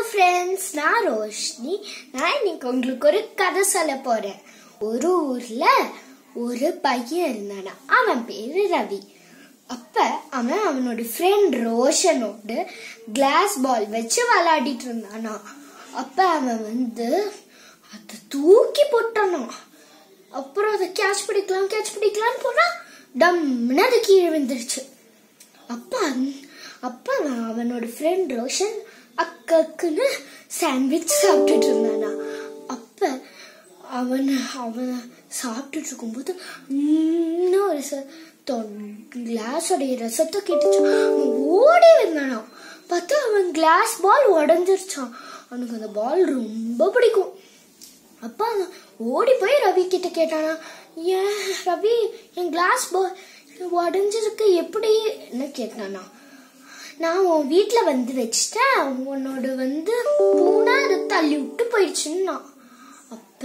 friends நான் ரோஷினி நான் இன்னைக்கு உங்களுக்கு ஒரு கதை சொல்ல போறேன் ஒரு ஊர்ல ஒரு பையன் இருந்தானா அவன் பேரு ரவி அப்ப அவன் அவனோட ஃப்ரெண்ட் ரோஷனோட கிளாஸ் பால் வச்சு விளையாடிட்டு இருந்தானா அப்ப அவன் வந்து அதை தூக்கி போட்டானா அப்புறம் அதை கேட்ச் பிடிக்கலாம் கேட்ச் பிடிக்கலாம்னு போனா டம்னு அது கீழே விழுந்துருச்சு அப்ப அந்த- அப்ப அவன் அவனோட ஃப்ரெண்ட் ரோஷன் அக்கக்குன்னு சாண்ட்விச் சாப்பிட்டுட்டு இருந்தானா அப்ப அவன் அவன் சாப்பிட்டுட்டு இருக்கும்போது இன்னும் ஒரு கிளாஸோடைய ரசத்தை கேட்டுச்சு அவன் ஓடி வந்தானா பார்த்தா அவன் கிளாஸ் பால் உடஞ்சிருச்சான் அவனுக்கு அந்த பால் ரொம்ப பிடிக்கும் அப்பா அவன் ஓடி போய் ரவி கிட்ட கேட்டானா ஏன் ரவி என் கிளாஸ் பால் உடஞ்சிருக்கு எப்படி என்ன கேட்டானா நான் உன் வீட்டில் வந்து வச்சுட்டேன் உன்னோட வந்து பூனை அதை தள்ளி விட்டு போயிடுச்சுன்னா அப்ப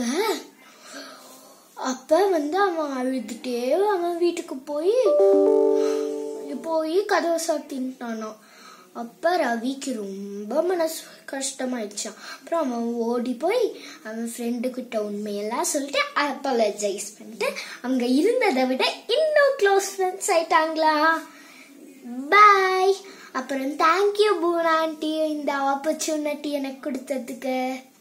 அப்ப வந்து அவன் அழுதுட்டே அவன் வீட்டுக்கு போய் போய் கதவை சாத்தின்ட்டானா அப்ப ரவிக்கு ரொம்ப மனசு கஷ்டமாயிடுச்சான் அப்புறம் அவன் ஓடி போய் அவன் ஃப்ரெண்டு கிட்ட உண்மையெல்லாம் சொல்லிட்டு அப்பாலஜைஸ் பண்ணிட்டு அங்க இருந்ததை விட இன்னும் க்ளோஸ் ஃப்ரெண்ட்ஸ் ஆயிட்டாங்களா பாய் அப்புறம் தேங்க்யூ பூனா ஆண்டி இந்த ஆப்பர்ச்சுனிட்டி எனக்கு கொடுத்ததுக்கு